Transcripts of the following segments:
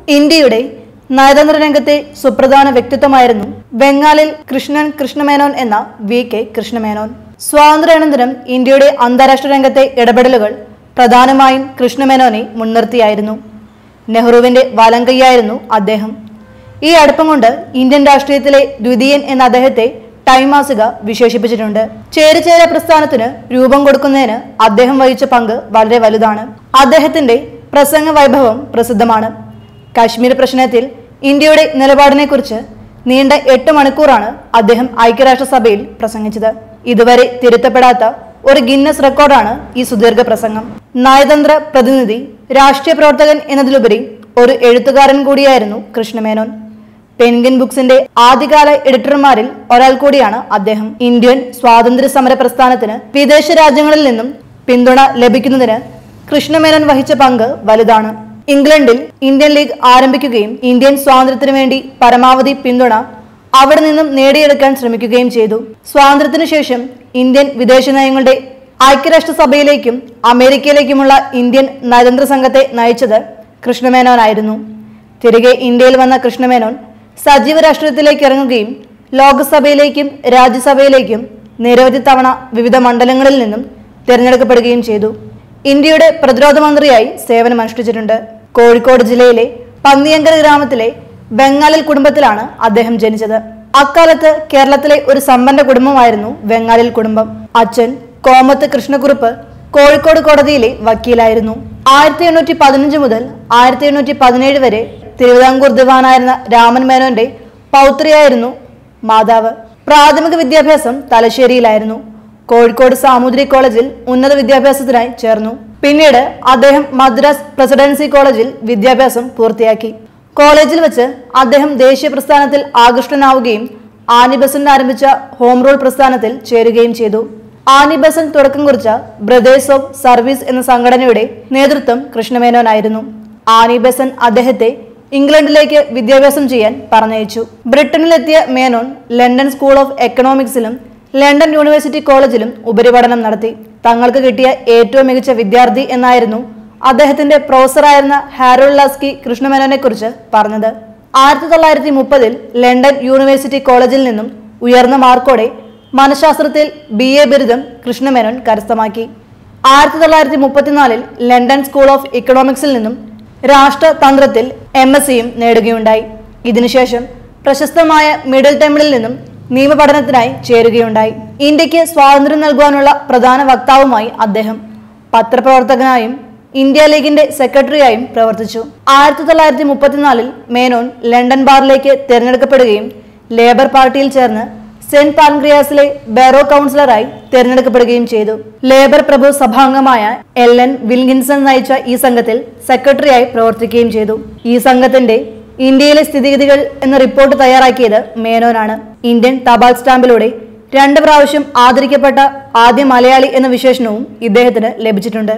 ഇന്ത്യയുടെ നയതന്ത്ര രംഗത്തെ സുപ്രധാന വ്യക്തിത്വമായിരുന്നു ബംഗാളിൽ കൃഷ്ണൻ കൃഷ്ണമേനോൻ എന്ന വി കെ കൃഷ്ണമേനോൻ സ്വാതന്ത്ര്യാനന്തരം ഇന്ത്യയുടെ അന്താരാഷ്ട്ര രംഗത്തെ ഇടപെടലുകൾ പ്രധാനമായും കൃഷ്ണമേനോനെ മുൻനിർത്തിയായിരുന്നു നെഹ്റുവിന്റെ വലങ്കയ്യായിരുന്നു അദ്ദേഹം ഈ അടുപ്പം കൊണ്ട് ഇന്ത്യൻ രാഷ്ട്രീയത്തിലെ ദ്വിതീയൻ എന്ന അദ്ദേഹത്തെ ടൈം മാസിക വിശേഷിപ്പിച്ചിട്ടുണ്ട് ചേരിചേര പ്രസ്ഥാനത്തിന് രൂപം കൊടുക്കുന്നതിന് അദ്ദേഹം വഹിച്ച പങ്ക് വളരെ വലുതാണ് അദ്ദേഹത്തിന്റെ പ്രസംഗ വൈഭവം പ്രസിദ്ധമാണ് കാശ്മീർ പ്രശ്നത്തിൽ ഇന്ത്യയുടെ നിലപാടിനെക്കുറിച്ച് നീണ്ട എട്ട് മണിക്കൂറാണ് അദ്ദേഹം ഐക്യരാഷ്ട്രസഭയിൽ പ്രസംഗിച്ചത് ഇതുവരെ തിരുത്തപ്പെടാത്ത ഒരു ഗിന്നസ് റെക്കോർഡാണ് ഈ സുദീർഘ പ്രസംഗം നയതന്ത്ര പ്രതിനിധി രാഷ്ട്രീയ പ്രവർത്തകൻ എന്നതിലുപരി ഒരു എഴുത്തുകാരൻ കൂടിയായിരുന്നു കൃഷ്ണമേനോൻ പെൻഗിൻ ബുക്സിന്റെ ആദ്യകാല എഡിറ്റർമാരിൽ ഒരാൾ കൂടിയാണ് അദ്ദേഹം ഇന്ത്യൻ സ്വാതന്ത്ര്യ സമര പ്രസ്ഥാനത്തിന് വിദേശ രാജ്യങ്ങളിൽ നിന്നും പിന്തുണ ലഭിക്കുന്നതിന് കൃഷ്ണമേനോൻ വഹിച്ച പങ്ക് വലുതാണ് ഇംഗ്ലണ്ടിൽ ഇന്ത്യൻ ലീഗ് ആരംഭിക്കുകയും ഇന്ത്യൻ സ്വാതന്ത്ര്യത്തിനു വേണ്ടി പരമാവധി പിന്തുണ അവിടെ നിന്നും നേടിയെടുക്കാൻ ശ്രമിക്കുകയും ചെയ്തു സ്വാതന്ത്ര്യത്തിനു ശേഷം ഇന്ത്യൻ വിദേശ നയങ്ങളുടെ ഐക്യരാഷ്ട്രസഭയിലേക്കും അമേരിക്കയിലേക്കുമുള്ള ഇന്ത്യൻ നയതന്ത്ര സംഘത്തെ നയിച്ചത് കൃഷ്ണമേനോനായിരുന്നു തിരികെ ഇന്ത്യയിൽ വന്ന കൃഷ്ണമേനോൻ സജീവ രാഷ്ട്രീയത്തിലേക്ക് ഇറങ്ങുകയും ലോക്സഭയിലേക്കും രാജ്യസഭയിലേക്കും നിരവധി തവണ വിവിധ മണ്ഡലങ്ങളിൽ നിന്നും തിരഞ്ഞെടുക്കപ്പെടുകയും ചെയ്തു ഇന്ത്യയുടെ പ്രതിരോധ മന്ത്രിയായി സേവനമനുഷ്ഠിച്ചിട്ടുണ്ട് കോഴിക്കോട് ജില്ലയിലെ പന്നിയങ്കര ഗ്രാമത്തിലെ ബംഗാളിൽ കുടുംബത്തിലാണ് അദ്ദേഹം ജനിച്ചത് അക്കാലത്ത് കേരളത്തിലെ ഒരു സമ്പന്ന കുടുംബമായിരുന്നു ബംഗാളിൽ കുടുംബം അച്ഛൻ കോമത്ത് കൃഷ്ണക്കുറുപ്പ് കോഴിക്കോട് കോടതിയിലെ വക്കീലായിരുന്നു ആയിരത്തി എണ്ണൂറ്റി പതിനഞ്ച് മുതൽ ആയിരത്തി എണ്ണൂറ്റി പതിനേഴ് വരെ തിരുവിതാംകൂർ ദിവാനായിരുന്ന രാമൻ മേനോന്റെ പൗത്രിയായിരുന്നു മാതാവ് പ്രാഥമിക വിദ്യാഭ്യാസം തലശ്ശേരിയിലായിരുന്നു കോഴിക്കോട് സാമൂതിരി കോളേജിൽ ഉന്നത വിദ്യാഭ്യാസത്തിനായി ചേർന്നു പിന്നീട് അദ്ദേഹം മദ്രാസ് പ്രസിഡൻസി കോളേജിൽ വിദ്യാഭ്യാസം പൂർത്തിയാക്കി കോളേജിൽ വെച്ച് അദ്ദേഹം ദേശീയ പ്രസ്ഥാനത്തിൽ ആകൃഷ്ടനാവുകയും ആനി ബസന്റ് ആരംഭിച്ച ഹോം റൂൾ പ്രസ്ഥാനത്തിൽ ചേരുകയും ചെയ്തു ആനി ബസന്റ് തുടക്കം കുറിച്ച ബ്രദേഴ്സ് ഓഫ് സർവീസ് എന്ന സംഘടനയുടെ നേതൃത്വം കൃഷ്ണമേനോനായിരുന്നു ആനി ബസന്റ് അദ്ദേഹത്തെ ഇംഗ്ലണ്ടിലേക്ക് വിദ്യാഭ്യാസം ചെയ്യാൻ പറഞ്ഞയച്ചു ബ്രിട്ടനിലെത്തിയ മേനോൻ ലണ്ടൻ സ്കൂൾ ഓഫ് എക്കണോമിക്സിലും ലണ്ടൻ യൂണിവേഴ്സിറ്റി കോളേജിലും ഉപരിപഠനം നടത്തി തങ്ങൾക്ക് കിട്ടിയ ഏറ്റവും മികച്ച വിദ്യാർത്ഥി എന്നായിരുന്നു അദ്ദേഹത്തിന്റെ പ്രൊഫസറായിരുന്ന ഹാരോൾ ലാസ്കി കൃഷ്ണമേനോനെ കുറിച്ച് പറഞ്ഞത് ആയിരത്തി തൊള്ളായിരത്തി മുപ്പതിൽ ലണ്ടൻ യൂണിവേഴ്സിറ്റി കോളേജിൽ നിന്നും ഉയർന്ന മാർക്കോടെ മനഃശാസ്ത്രത്തിൽ ബി എ ബിരുദം കൃഷ്ണമേനോൻ കരസ്ഥമാക്കി ആയിരത്തി തൊള്ളായിരത്തി മുപ്പത്തിനാലിൽ ലണ്ടൻ സ്കൂൾ ഓഫ് ഇക്കണോമിക്സിൽ നിന്നും രാഷ്ട്രതന്ത്രത്തിൽ എം എസ് സിയും നേടുകയുണ്ടായി ഇതിനുശേഷം പ്രശസ്തമായ മിഡിൽ ടെമ്പിളിൽ നിന്നും നിയമപഠനത്തിനായി ചേരുകയുണ്ടായി ഇന്ത്യക്ക് സ്വാതന്ത്ര്യം നൽകുവാനുള്ള പ്രധാന വക്താവുമായി അദ്ദേഹം പത്രപ്രവർത്തകനായും ഇന്ത്യ ലീഗിന്റെ സെക്രട്ടറിയായും പ്രവർത്തിച്ചു ആയിരത്തി തൊള്ളായിരത്തി മുപ്പത്തിനാലിൽ മേനോൻ ലണ്ടൻ ബാറിലേക്ക് തിരഞ്ഞെടുക്കപ്പെടുകയും ലേബർ പാർട്ടിയിൽ ചേർന്ന് സെന്റ് പാൻക്രിയാസിലെ ബെറോ കൗൺസിലറായി തിരഞ്ഞെടുക്കപ്പെടുകയും ചെയ്തു ലേബർ പ്രഭു സഭാംഗമായ എൽ എൻ വിൽഗിൻസൺ നയിച്ച ഈ സംഘത്തിൽ സെക്രട്ടറിയായി പ്രവർത്തിക്കുകയും ചെയ്തു ഈ സംഘത്തിന്റെ ഇന്ത്യയിലെ സ്ഥിതിഗതികൾ എന്ന റിപ്പോർട്ട് തയ്യാറാക്കിയത് മേനോനാണ് ഇന്ത്യൻ തപാൽ സ്റ്റാമ്പിലൂടെ രണ്ട് പ്രാവശ്യം ആദരിക്കപ്പെട്ട ആദ്യ മലയാളി എന്ന വിശേഷണവും ഇദ്ദേഹത്തിന് ലഭിച്ചിട്ടുണ്ട്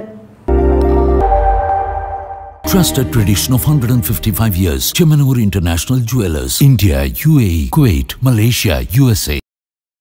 Trusted tradition of 155 years. Chemanur International Jewelers. India, UAE, Kuwait, Malaysia, USA.